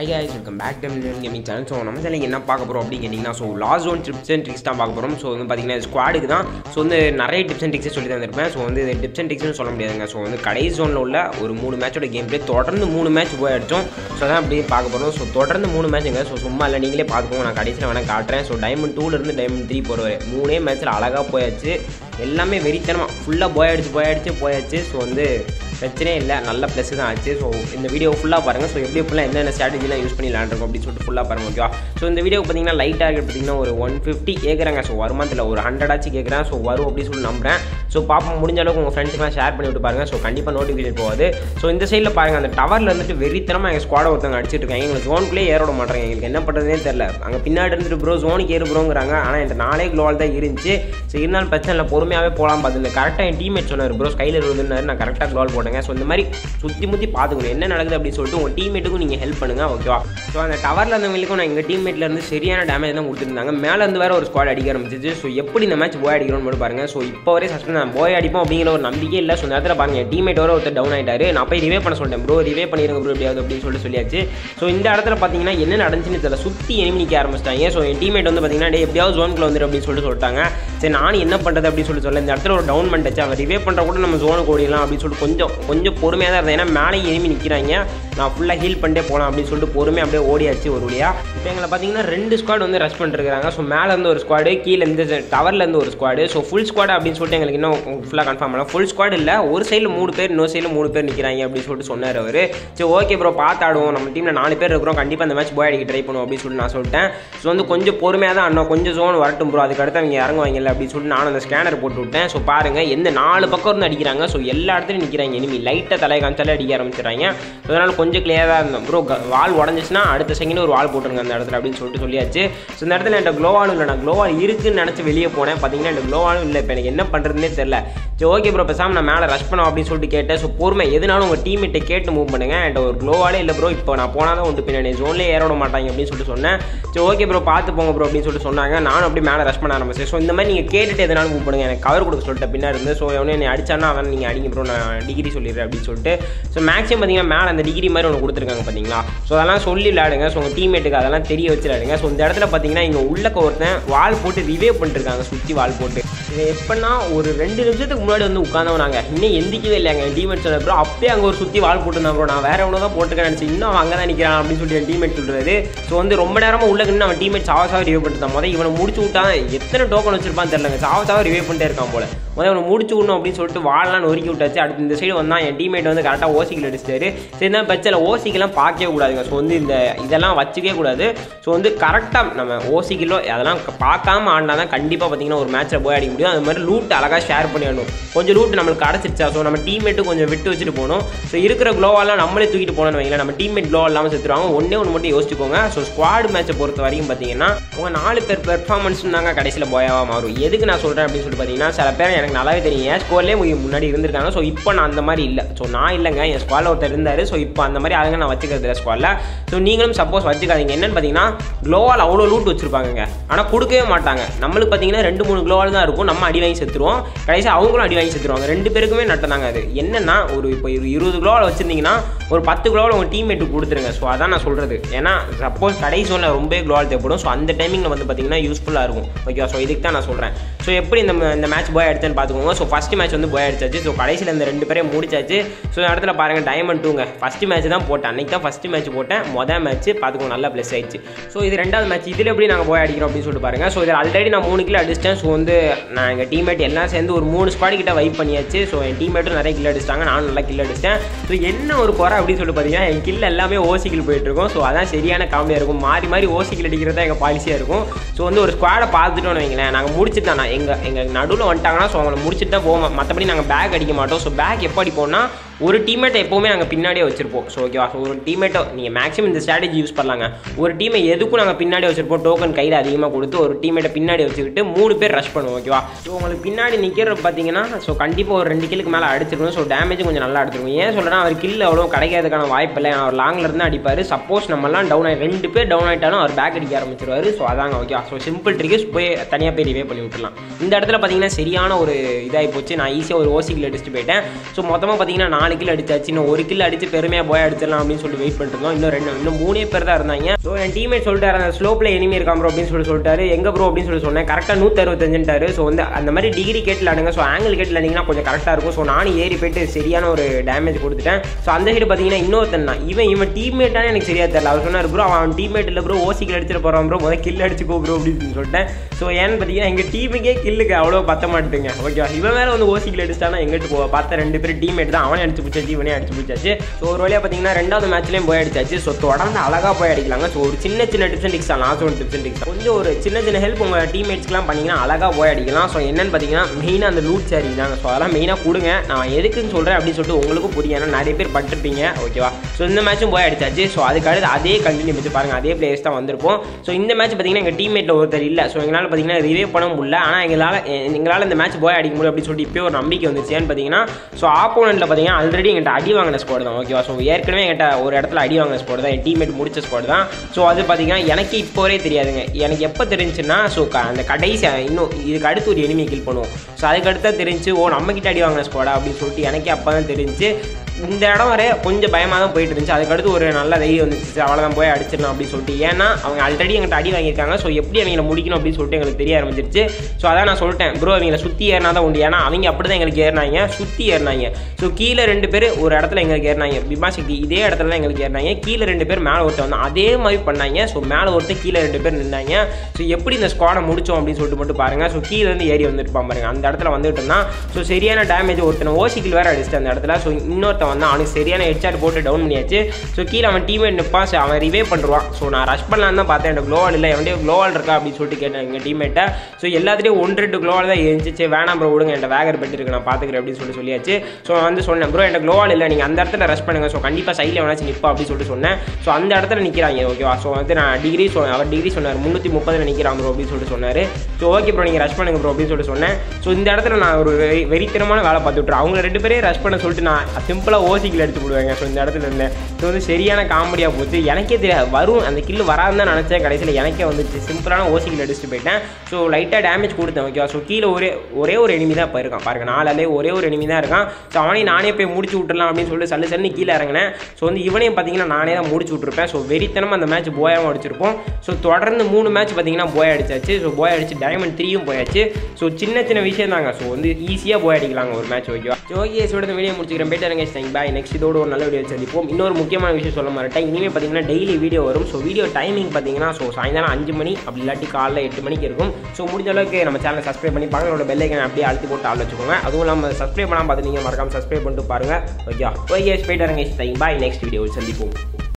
high guys welcome back to gaming channel so நம்ம channel என்ன பார்க்க போகிறோம் அப்படின்னு கேட்டிங்கன்னா so last one tips and tricks தான் பார்க்க போகிறோம் ஸோ வந்து பார்த்தீங்கன்னா ஸ்குவாடுக்கு தான் ஸோ வந்து நிறைய டிப்ஸ் அண்ட் ட்ரிக்ஸை சொல்லி தந்திருப்பேன் ஸோ வந்து இது டிப்ஸ் அண்ட் ட்ரிக்ஸ்னு சொல்ல முடியாதுங்க ஸோ வந்து கடைசி ஜோனில் உள்ள ஒரு மூணு மேட்சோட கேம் பிளே தொடர்ந்து மூணு மேட்ச் போய் அடித்தோம் ஸோ அதான் அப்படியே பார்க்க போகிறோம் ஸோ தொடர்ந்து மூணு மேட்சுங்க ஸோ சும்மா இல்லை நீங்களே பார்த்துக்கோங்க நான் கடைசியில் வேணால் காட்டுறேன் ஸோ டைமண்ட் டூலேருந்து டைமண்ட் த்ரீ போகிற மூணே மேட்ச்சில் அழகாக போயாச்சு எல்லாமே வெறித்தனமாக ஃபுல்லாக போய் அடிச்சு போய் அடிச்சு போயாச்சு ஸோ வந்து பிரச்சனையே இல்லை நல்ல ப்ளஸ் தான் ஆச்சு ஸோ இந்த வீடியோ ஃபுல்லாக பாருங்கள் ஸோ எப்படி ஃபுல்லாக என்னென்ன ஸ்ட்ராட்டஜிலாம் யூஸ் பண்ணி விளாண்டுருக்கோம் அப்படின்னு சொல்லிட்டு ஃபுல்லாக பாருங்க ஓகேவா ஸோ இந்த வீடியோ பார்த்தீங்கன்னா லைட் டார்கெட் பார்த்தீங்கன்னா ஒரு ஒன் ஃபிஃப்டி கேட்குறாங்க ஸோ வருமானத்தில் ஒரு ஹண்ட்ரட் ஆச்சு கேட்குறேன் ஸோ வரும் அப்படின்னு சொல்லி நம்புறேன் ஸோ பார்ப்போம் முடிஞ்ச அளவுக்கு உங்கள் ஃப்ரெண்ட்ஸ்க்குலாம் ஷேர் பண்ணி விட்டு பாருங்கள் ஸோ கண்டிப்பாக நோட்டிஃபிகேஷன் போகாது ஸோ இந்த சைடில் பாருங்கள் அந்த டவரில் இருந்துட்டு வெறித்தனமாக எங்கள் ஸ்குவாட ஒருத்தவங்க அடிச்சிட்டு இருக்காங்க எங்களுக்கு ஜோனுக்குள்ளே ஏற விட மாட்டாங்க எங்களுக்கு என்ன பண்ணுறதுனே தெரில அங்கே பின்னாடி இருந்துட்டு ப்ரோ ஜோனுக்கு ஏறு ப்ரோங்கிறாங்க ஆனால் என்கிட்ட நாளே க்ளோவால் தான் இருந்துச்சு ஸோ இருந்தாலும் பிரச்சனை இல்லை பொறுமையாகவே போகலாம் பார்த்துருந்தேன் கரெக்டாக என் டீமேட் சொன்னார் ப்ரோ ஸ்கைலர் இருந்துனாரு நான் கரெக்டாக க்ளோவால் போட்டேங்க ஸோ இந்த மாதிரி சுற்றி முற்றி பார்த்துக்கணும் என்ன நடக்குது அப்படின்னு சொல்லிட்டு உங்கள் டீமேட்டுக்கும் நீங்கள் ஹெல்ப் பண்ணுங்கள் ஓகேவா ஸோ அந்த டவரில் இருந்தவங்களுக்கும் நான் எங்கள் டீம்மேட்டில் இருந்து சரியான டேமேஜ் தான் கொடுத்துருந்தாங்க மேலே இருந்து வேறு ஒரு ஸ்குவாட் அடிக்க ஆரம்பிச்சிச்சு ஸோ எப்படி இந்த மேட்ச் போய் அடிக்கிறோம்னு மட்டும் பாருங்கள் ஸோ இப்போ வரை சஸ்பெண்ட் நான் போய் அடிப்போம் அப்படிங்கிற ஒரு நம்பிக்கை இல்லை ஸோ நேரத்தில் பாருங்கள் டீமேட் வர ஒருத்தர் டவுன் ஆயிட்டாரு நான் போய் ரிவே பண்ண சொல்லிட்டேன் ப்ரோ ரிவே பண்ணிடுங்க ப்ரோ எப்படியாவது அப்படின்னு சொல்லிட்டு சொல்லியாச்சு ஸோ இந்த இடத்துல பார்த்தீங்கன்னா என்ன நடந்துச்சுன்னு தெரியல சுற்றி எனிமி நிற்க ஆரம்பிச்சிட்டாங்க ஸோ என் டீமேட் வந்து பார்த்தீங்கன்னா டே எப்படியாவது ஜோனுக்குள்ள வந்துரு அப்படின்னு சொல்லிட்டு சொல்லிட்டாங்க சரி நானும் என்ன பண்ணுறது அப்படின்னு சொல்லிட்டு சொல்ல இந்த இடத்துல ஒரு டவுன் பண்ணிட்டு அவர் ரிவே பண்ணுற கூட நம்ம ஜோனுக்கு ஓடிடலாம் அப்படின்னு சொல்லிட்டு கொஞ்சம் கொஞ்சம் பொறுமையாக தான் இருந்தேன் ஏன்னா மேலே எனிமி நிற்கிறாங்க நான் ஃபுல்லாக ஹீல் பண்ணிட்டே போகலாம் அப்படின்னு சொல்லிட்டு பொறுமையாக அப்படியே ஓடியாச்சு ஒரு வழியாக இப்போ எங்களை பார்த்தீங்கன்னா ரெண்டு ஸ்குவாட் வந்து ரஷ் பண்ணிருக்காங்க ஸோ மேலே இருந்து ஒரு ஸ்குவாடு கீழே இருந்து டவரில் இருந்து ஒரு ஸ்குவாடு ஸோ ஃபுல் ஸ்குவாட் அப்படின்னு சொல்லிட்டு எங்களுக்கு இன்னும் ஃபுல்லாக கன்ஃபார்ம் பண்ணலாம் ஃபுல் ஸ்குவாட் இல்லை ஒரு சைடில் மூணு பேர் இன்னொரு சைடில் மூணு பேர் நிற்கிறாங்க அப்படின்னு சொல்லிட்டு சொன்னார் அவர் சரி ஓகே ப்ரோ பார்த்தாடுவோம் நம்ம டீமில் நாலு பேர் இருக்கிறோம் கண்டிப்பாக அந்த மேட்ச் போய் அடிக்க ட்ரை பண்ணுவோம் அப்படின்னு சொல்லிட்டு நான் சொல்லிட்டேன் ஸோ வந்து கொஞ்சம் பொறுமையாக தான் அண்ணா கொஞ்சம் ஜோன் வரட்டும் ப்ரோ அதுக்கு அடுத்து அவங்க இறங்குவாங்கல்ல அப்படின்னு சொல்லிட்டு நான் அந்த ஸ்கேனர் போட்டு விட்டேன் ஸோ பாருங்கள் எந்த நாலு பக்கம் இருந்து அடிக்கிறாங்க ஸோ எல்லா இடத்துலையும் நிற்கிறாங்க இனிமே லைட்டாக தலை காமிச்சாலே அடிக்க ஆரம்பிச்சிடுறாங்க ஸோ அதனால் கொஞ்சம் கிளியராக இருந்தோம் ப்ரோ வால் உடஞ்சிச்சுன்னா அடுத்த செகண்ட் ஒரு வால் போட்டுருங்க அந்த இடத்துல அப்படின்னு சொல்லிட்டு சொல்லியாச்சு ஸோ இந்த இடத்துல என்கிட்ட க்ளோவாலும் இல்லை நான் க்ளோவால் இருக்குன்னு நினச்சி வெளியே போனேன் பார்த்தீங்கன்னா எனக்கு க்ளோவாலும் இல்லை இப்போ எனக்கு என்ன பண்ணுறதுனே தெரில சரி ஓகே ப்ரோ பேசாமல் நான் மேலே ரஷ் பண்ணோம் அப்படின்னு சொல்லிட்டு கேட்டேன் ஸோ பொறுமை எதுனாலும் உங்கள் டீம்மேட்டை கேட்டு மூவ் பண்ணுங்க என்கிட்ட ஒரு க்ளோவாலே இல்லை ப்ரோ இப்போ நான் போனால் தான் உண்டு பின்னாடி ஜோன்லேயே ஏற விட மாட்டாங்க அப்படின்னு சொல்லிட்டு சொன்னேன் சரி ஓகே ப்ரோ பார்த்து போங்க ப்ரோ அப்படின்னு சொல்லிட்டு சொன்னாங்க நானும் அப்படியே மேலே ரஷ் பண்ண ஆரம்பிச்சேன் ஸோ இந்த மாதிரி நீங்கள் கேட்டுட்டு எதனாலும் மூவ் பண்ணுங்க எனக்கு கவர் கொடுக்க சொல்லிட்டு பின்னாடி இருந்து ஸோ எவனே என்னை அடிச்சானா அவன் நீங்கள் அடிங்க ப்ரோ நான் டிகிரி சொல்லிடுறேன் அப்படின்னு சொல்லிட்டு ஸோ மேக்ஸிமம் பார்த்தீங்கன்னா மேலே அந்த டிகிரி மாதிரி ஒன்று கொடுத்துருக்காங்க பார்த்தீங்களா ஸோ அதெல்லாம் சொல்லி விளையாடுங்க ஸோ உங்கள் டீம்மேட்டுக்கு அதெல்லாம் தெரிய வச்சு விளையாடுங்க ஸோ இந்த இடத்துல பார்த்தீங்கன்னா இங்கே உள்ளக்க ஒருத்தன் வால் போட்டு ரிவே பண்ணிருக்காங்க சுற்றி வால் போட்டு இது எப்படின்னா ஒரு ரெண்டு நிமிஷத்துக்கு முன்னாடி வந்து உட்காந்தவன் நாங்கள் இன்னும் எந்திக்கவே இல்லைங்க என் டீமேட் சொன்ன ப்ரோ அப்பயே அங்கே ஒரு சுற்றி வால் போட்டுருந்தான் ப்ரோ நான் வேற ஒன்று தான் போட்டுருக்கேன் நினச்சி இன்னும் அவன் அங்கே தான் நிற்கிறான் அப்படின்னு சொல்லி என் டீமேட் சொல்கிறது ஸோ வந்து ரொம்ப நேரமாக உள்ள நின்று அவன் டீமேட் சாவ சாவ ரிவே பண்ணிட்டு முதல் இவனை முடிச்சு விட்டான் எத்தனை டோக்கன் வச்சிருப்பான்னு தெரியலங்க சாவ சாவ ரிவே பண்ணிட்டே இருக்கான் போல முதல்ல அவனை முடிச்சு விடணும் அப்படின்னு சொல்லிட்டு வாழலாம் நொறுக்கி விட்டாச்சு அடுத்து இந்த சைடு வந்தான் என் டீமேட் வந்து கரெக்டாக ஓசிக்கில் அடிச்சிட்டாரு சரி தான் பிரச்சனை ஓசிக்கெல்லாம் பார்க்கவே கூடாதுங்க ஸோ வந்து இந்த இதெல்லாம் வச்சுக்கவே கூடாது ஸோ வந்து கரெக்டாக நம்ம ஓசிக்கிலோ அதெல்லாம் பார்க்காம ஆடினா தான் கண்டிப்பாக பார்த்தீங்கன்னா ஒரு மேட்ச்சில் போய் அடிக்க முடியும் அது மாதிரி லூட் அழகாக ஷேர் பண்ணி ஆடணும் கொஞ்சம் லூட் நம்மளுக்கு கிடச்சிருச்சா ஸோ நம்ம டீம்மேட்டு கொஞ்சம் விட்டு வச்சுட்டு போகணும் ஸோ இருக்கிற க்ளோவெல்லாம் நம்மளே தூக்கிட்டு போனோம்னு வைங்களேன் நம்ம டீம்மேட் க்ளோ இல்லாமல் செத்துருவாங்க ஒன்றே ஒன்று மட்டும் யோசிச்சுக்கோங்க ஸோ ஸ்குவாட் மேட்சை பொறுத்த வரைக்கும் பார்த்தீங்கன்னா உங்கள் நாலு பேர் பெர்ஃபார்மன்ஸ் தாங்க கடைசியில் போயாவாக மாறும் எதுக்கு நான் சொல்கிறேன் அப்படின்னு சொல்லிட்டு பார்த்தீங்கன்னா சில பேர் எனக்கு நல்லாவே தெரியும் என் ஸ்கோர்லேயே முன்னாடி இருந்திருக்காங்க ஸோ இப்போ நான் அந்த மாதிரி இல்லை ஸோ நான் இல்லைங்க என் ஸ்குவாடில் ஒருத்தர் இருந்தார் ஸோ இப்போ அந்த மாதிரி ஆளுங்க நான் வச்சுக்கிறது இல்லை ஸ்குவாடில் ஸோ நீங்களும் சப்போஸ் வச்சுக்காதீங்க என்னன்னு பார்த்தீங்கன்னா க்ளோவால் அவ்வளோ லூட் வச்சிருப்பாங்க ஆனால் கொடுக்கவே மாட்டாங்க நம்மளுக்கு பார்த்தீங்கன்னா ரெண்டு மூணு க்ளோவால் தான் இருக்கும் நம்ம அடி வாங்கி செத்துருவோம் கடைசி அவங்களும் அடி வாங்கி செத்துருவாங்க ரெண்டு பேருக்குமே நட்டதாங்க அது என்னன்னா ஒரு இப்போ ஒரு இருபது க்ளோவால் வச்சிருந்தீங்கன்னா ஒரு பத்து க்ளோவால் உங்கள் டீம்மேட்டுக்கு கொடுத்துருங்க ஸோ அதான் நான் சொல்கிறது ஏன்னா சப்போஸ் கடைசி ஒன்றில் ரொம்ப க்ளோவால் தேவைப்படும் ஸோ அந்த டைமிங்கில் வந்து பார்த்தீங்கன்னா யூஸ்ஃபுல்லாக இருக்கும் ஓகேவா ஸோ இதுக்கு தான் நான் சொல்கிறேன் ஸோ எப்படி இந்த இந்த மேட்ச் போய் அடிச்சேன்னு பார்த்துக்கோங்க ஸோ ஃபஸ்ட் மேட்ச் வந்து போய் அடிச்சாச்சு ஸோ கடைசியில் இந்த ரெண்டு பேரையும் முடிச்சாச்சு ஸோ இந்த இடத்துல பாருங்கள் டைமண்ட் டூங்க ஃபஸ்ட் மேட்ச் தான் போட்டேன் அன்றைக்கி தான் ஃபஸ்ட் மேட்ச் போட்டேன் மொதல் மேட்ச் பார்த்துக்கோங்க நல்லா ப்ளஸ் ஆயிடுச்சு ஸோ இது ரெண்டாவது மேட்ச் இதில் எப்படி நாங்கள் போய் அடிக்கிறோம் அப்படின்னு சொல்லிட்டு பாருங்க ஸோ இதில் ஆல்ரெடி நான் மூணு கிலோ அடிச்சிட்டேன் ஸோ வந்து நான் எங்கள் டீம்மேட் எல்லாம் சேர்ந்து ஒரு மூணு ஸ்குவாட் கிட்ட வைப் பண்ணியாச்சு ஸோ என் டீம்மேட்டும் நிறைய கில் அடிச்சிட்டாங்க நானும் நல்லா கில் அடிச்சிட்டேன் ஸோ என்ன ஒரு குறை அப்படின்னு சொல்லிட்டு பார்த்தீங்கன்னா என் கில் எல்லாமே ஓசிக்கில் போயிட்டு இருக்கும் ஸோ அதான் சரியான காமெடியாக இருக்கும் மாறி மாறி ஓசிக்கில் அடிக்கிறது தான் எங்கள் பாலிசியாக இருக்கும் ஸோ வந்து ஒரு ஸ்குவாடை பார்த்துட்டோன்னு வைங்களேன் நாங்கள் முடிச்சுட்டு தான் நான் எங்கள் எங்கள் நடுவில் வந்துட்டாங்கன்னா ஸோ அவங்களை முடிச்சுட்டு தான் போவோம் மற்றபடி நாங்கள் பேக் அடிக்க மாட்டோம் ஸோ பேக் எப்போ அடிப்போம்னா ஒரு டீம்மேட்டை எப்போவுமே நாங்கள் பின்னாடியே வச்சிருப்போம் ஸோ ஓகேவா ஸோ ஒரு டீம்மேட்டை நீங்கள் மேக்ஸிமம் இந்த ஸ்ட்ராட்டஜி யூஸ் பண்ணலாங்க ஒரு டீமை எதுக்கும் நாங்கள் பின்னாடி வச்சிருப்போம் டோக்கன் கையில் அதிகமாக கொடுத்து ஒரு டீம்மேட்டை பின்னாடி வச்சுக்கிட்டு மூணு பேர் ரஷ் பண்ணுவோம் ஓகேவா ஸோ உங்களுக்கு பின்னாடி நிற்கிற பார்த்தீங்கன்னா ஸோ கண்டிப்பாக ஒரு ரெண்டு கிலுக்கு மேலே அடிச்சிருக்கணும் ஸோ டேமேஜ் கொஞ்சம் நல்லா அடிச்சிருக்கும் ஏன் சொல்கிறேன் அவர் கில் அவ்வளோ கிடைக்கிறதுக்கான வாய்ப்பு இல்லை அவர் லாங்கில் இருந்து அடிப்பார் சப்போஸ் நம்மலாம் டவுன் ஆகி ரெண்டு பேர் டவுன் ஆகிட்டாலும் அவர் பேக் அடிக்க ஆரம்பிச்சிருவாரு ஸோ அதாங்க ஓகே ஸோ சிம்பிள் ட்ரிகஸ் போய் தனியாக போய் ரிவே பண்ணி விட்டுலாம் இந்த இடத்துல பார்த்தீங்கன்னா சரியான ஒரு இதாகி போச்சு நான் ஈஸியாக ஒரு ஓசிக்கில் அடிச்சுட்டு போயிட்டேன் ஸோ மொத்தமாக பார்த்தீங்கன்னா நாலு நாலு கில் அடிச்சாச்சு இன்னும் ஒரு கில் அடிச்சு பெருமையாக போய் அடிச்சிடலாம் அப்படின்னு சொல்லிட்டு வெயிட் பண்ணிட்டு இருந்தோம் இன்னும் ரெண்டு இன்னும் மூணே பேர் தான் இருந்தாங்க ஸோ என் டீமேட் சொல்லிட்டாரு அந்த ஸ்லோப்பில் எனிமி இருக்கான் ப்ரோ அப்படின்னு சொல்லி சொல்லிட்டாரு எங்க ப்ரோ அப்படின்னு சொல்லி சொன்னேன் கரெக்டாக நூற்றி அறுபத்தஞ்சுட்டாரு ஸோ வந்து அந்த மாதிரி டிகிரி கேட்டில் ஆடுங்க ஸோ ஆங்கிள் கேட்டில் ஆடிங்கன்னா கொஞ்சம் கரெக்டாக இருக்கும் ஸோ நானும் ஏறி போயிட்டு சரியான ஒரு டேமேஜ் கொடுத்துட்டேன் ஸோ அந்த சைடு பார்த்தீங்கன்னா இன்னொருத்தன் தான் இவன் இவன் டீம்மேட்டானே எனக்கு சரியா தெரியல அவர் சொன்னார் ப்ரோ அவன் டீம்மேட் இல்லை ப்ரோ ஓசிக்கில் அடிச்சிட்டு போகிறான் ப்ரோ முதல் கில் அடிச்சுக்கோ ப்ரோ அப்படின்னு சொல்லிட்டேன் ஸோ ஏன்னு பார்த்தீங்கன்னா எங்கள் டீமுக்கே கில்லுக்கு அவ்வளோ பத்த மாட்டுங்க ஓகேவா இவன் வேற வந்து ஓசிக்கில் அடிச்சிட்டானா எங்கிட்டு போ பார்த்த ரெண்டு பேரும் டீம்மேட் தான் அவனே அடிச்சு பிடிச்சாச்சு இவனே அடிச்சு பிடிச்சாச்சு ஸோ ஒரு வழியாக பார்த்தீங்கன்னா ரெண்டாவது மேட்ச்லேயும் போய் அடிச்சாச்சு ஸோ தொடர்ந்து அழகாக போய் அடிக்கலாங்க ஸோ ஒரு சின்ன சின்ன டிப்ஸ் அண்ட் டிக்ஸ் தான் last one tips and tricks கொஞ்சம் ஒரு சின்ன சின்ன ஹெல்ப் உங்கள் டீம்மேட்ஸ்க்குலாம் பண்ணிங்கன்னா அழகாக போய் அடிக்கலாம் ஸோ என்னன்னு பார்த்தீங்கன்னா மெயினாக அந்த லூட் சேரிங் தாங்க ஸோ அதெல்லாம் மெயினாக கொடுங்க நான் எதுக்குன்னு சொல்கிறேன் அப்படின்னு சொல்லிட்டு உங்களுக்கும் புரியும் ஏன்னா நிறைய பேர் பட்டிருப்பீங்க ஓகேவா ஸோ இந்த மேட்சும் போய் அடிச்சாச்சு ஸோ அதுக்கு அடுத்து அதே கண்டினியூ வச்சு பாருங்க அதே பிளேயர்ஸ் தான் வந்திருப்போம் ஸோ இந்த மேட்ச் பார்த்தீங்கன்னா எங்கள் டீம்மேட்டில் ஒருத்தர் இல்லை ஸோ எங்களால் பார்த்தீங்கன்னா ரிவே பண்ண முடியல ஆனால் எங்களால் எங்களால் இந்த மேட்ச் போய் அடிக்க முடியும் அப்படின்னு சொல்லிட்டு இப்போ ஒரு நம்பிக்கை வந்துச்சு ஏன்னு பார்த்தீங்கன்னா ஸோ ஆப்போனண்ட்டில் பார்த்தீங்கன்னா ஆல்ரெடி எங்கிட்ட அடி வாங்கின ஸ்குவாட் தான் ஓகேவா ஸோ ஏற்கனவே எங்கிட்ட ஒரு இடத்துல அடி வாங்கின ஸ்குவாட் தான் என் டீம்மேட் முடிச்ச ஸ்குவாட் தான் ஸோ அது பார்த்தீங்கன்னா எனக்கு இப்போ வரையே தெரியாதுங்க எனக்கு எப்போ தெரிஞ்சுன்னா ஸோ அந்த கடைசி இன்னும் இதுக்கு அடுத்து ஒரு எனிமி கில் பண்ணுவோம் ஸோ அதுக்கு அடுத்தா தெரிஞ்சு ஓ நம்மக்கிட்ட அடி வாங்கின ஸ்குவாடா அப்படின்னு சொல்லிட்டு எனக்கே அப்போ தான் தெரிஞ்சு இந்த இடம் வரை கொஞ்சம் பயமாக தான் போயிட்டு இருந்துச்சு அதுக்கடுத்து ஒரு நல்ல தைரியம் வந்துச்சு அவ்வளோதான் போய் அடிச்சிடலாம் அப்படின்னு சொல்லிட்டு ஏன்னா அவங்க ஆல்ரெடி எங்கிட்ட அடி வாங்கியிருக்காங்க ஸோ எப்படி அவங்கள முடிக்கணும் அப்படின்னு சொல்லிட்டு எங்களுக்கு தெரிய ஆரம்பிச்சிருச்சு ஸோ அதான் நான் சொல்லிட்டேன் ப்ரோ அவங்கள சுற்றி ஏறினா தான் உண்டு ஏன்னா அவங்க அப்படி தான் எங்களுக்கு ஏறினாங்க சுற்றி ஏறினாங்க ஸோ கீழே ரெண்டு பேர் ஒரு இடத்துல எங்களுக்கு ஏறினாங்க பிமாசக்தி இதே இடத்துல தான் எங்களுக்கு ஏறினாங்க கீழே ரெண்டு பேர் மேலே ஒருத்தர் வந்தோம் அதே மாதிரி பண்ணாங்க ஸோ மேலே ஒருத்தர் கீழே ரெண்டு பேர் நின்னாங்க ஸோ எப்படி இந்த ஸ்குவாடை முடிச்சோம் அப்படின்னு சொல்லிட்டு மட்டும் பாருங்க ஸோ கீழே இருந்து ஏறி வந்துருப்பான் பாருங்க அந்த இடத்துல வந்துட்டு இருந்தான் ஸோ சரியான டேமேஜ் ஒருத்தனை ஓசிக்கில் வேற அடிச்சிட்டு அந்த இடத்துல ஸோ இன்னொருத்தன் வந்து அவனுக்கு சரியான ஹெட்ஷாட் போட்டு டவுன் பண்ணியாச்சு ஸோ கீழே அவன் டீம்மேட் நிற்பான் ஸோ அவன் ரிவே பண்ணுவான் ஸோ நான் ரஷ் பண்ணலான்னு தான் பார்த்தேன் எனக்கு க்ளோவால் இல்லை எவன்டே க்ளோவால் இருக்கா அப்படின்னு சொல்லிட்டு கேட்டேன் எங்கள் டீம்மேட்டை ஸோ எல்லாத்துலேயும் ஒன்று ரெண்டு க்ளோவால் தான் இருந்துச்சு வேணாம் ப்ரோ விடுங்க என்கிட்ட வேகர் பெட் இருக்கு நான் பார்த்துக்கிறேன் அப்படின்னு சொல்லி சொல்லியாச்சு ஸோ நான் வந்து சொன்னேன் ப்ரோ என்கிட்ட க்ளோவால் இல்லை நீங்கள் அந்த இடத்துல ரஷ் பண்ணுங்க ஸோ கண்டிப்பாக சைடில் வேணாச்சும் நிற்பா அப்படின்னு சொல்லிட்டு சொன்னேன் ஸோ அந்த இடத்துல நிற்கிறாங்க ஓகேவா ஸோ வந்து நான் டிகிரி சொ அவர் டிகிரி சொன்னார் முந்நூற்றி முப்பதில் நிற்கிறான் ப்ரோ அப்படின்னு சொல்லிட்டு சொன்னார் ஸோ ஓகே ப்ரோ நீங்கள் ரஷ் பண்ணுங்க ப்ரோ அப்படின்னு சொல்லிட்டு சொன்னேன் ஸோ இந்த இடத்துல நான் ஒரு வெறி வெறித்தனமான வேலை பார்த்து விட்றேன் அவங்க ரெண்டு பேரே ரஷ் பண்ண சொல்லிட்டு நான் சிம்பிளாக ஓசிக்கில் எடுத்து விடுவேங்க ஸோ இந்த இடத்துல இருந்தேன் ஸோ வந்து சரியான காமெடியாக போச்சு எனக்கே தெரியாது வரும் அந்த கில்லு வராதுன்னு தான் நினச்சேன் கடைசியில் எனக்கே வந்துச்சு சிம்பிளான ஓசிக்கில் அடிச்சுட்டு போயிட்டேன் ஸோ லைட்டாக டேமேஜ் கொடுத்தேன் ஓகேவா ஸோ கீழே ஒரே ஒரே ஒரு எனிமி தான் இப்போ இருக்கான் பாருங்க நாலாலே ஒரே ஒரு எனிமி தான் இருக்கான் ஸோ அவனையும் நானே போய் முடிச்சு விட்டுலாம் அப்படின்னு சொல்லிட்டு சல்லு சல்லு கீழே இறங்கினேன் ஸோ வந்து இவனையும் பார்த்தீங்கன்னா நானே தான் முடிச்சு விட்ருப்பேன் ஸோ வெறித்தனமாக அந்த மேட்ச் போயாவும் அடிச்சிருப்போம் ஸோ தொடர்ந்து மூணு மேட்ச் பார்த்தீங்கன்னா போய் அடிச்சாச்சு ஸோ போய் அடிச்சு டைமண்ட் த்ரீயும் போயாச்சு ஸோ சின்ன சின்ன விஷயம் தாங்க ஸோ வந்து ஈஸியாக போய் அடிக்கலாங்க ஒரு மேட்ச் ஓகேவா ஸோ ஓகே ஸோ இந்த வீடியோ முடிச்சுக்கிறேன் பேட்டர் ரங்கேஷ் தேங்க் பாய் நெக்ஸ்ட் இதோட ஒரு நல்ல வீடியோ சந்திப்போம் இன்னொரு முக்கியமான விஷயம் சொல்ல மாட்டேன் இனிமேல் பார்த்தீங்கன்னா டெய்லி வீடியோ வரும் ஸோ வீடியோ டைமிங் பார்த்தீங்கன்னா ஸோ சாயந்தரம் அஞ்சு மணி அப்படி இல்லாட்டி காலைல எட்டு மணிக்கு இருக்கும் ஸோ முடிஞ்ச அளவுக்கு நம்ம சேனலை சப்ஸ்கிரைப் பண்ணி பக்கத்தோட பெல்லைக்கன் அப்படியே அழுத்தி போட்டு ஆள் வச்சுக்கோங்க அதுவும் இல்லாமல் சப்ஸ்கிரைப் பண்ணாமல் பார்த்து நீங்கள் மறக்காம சப்ஸ்கிரைப் பண்ணிட்டு பாருங்க okay okay spider Rangesh thank bye next video சந்திப்போம்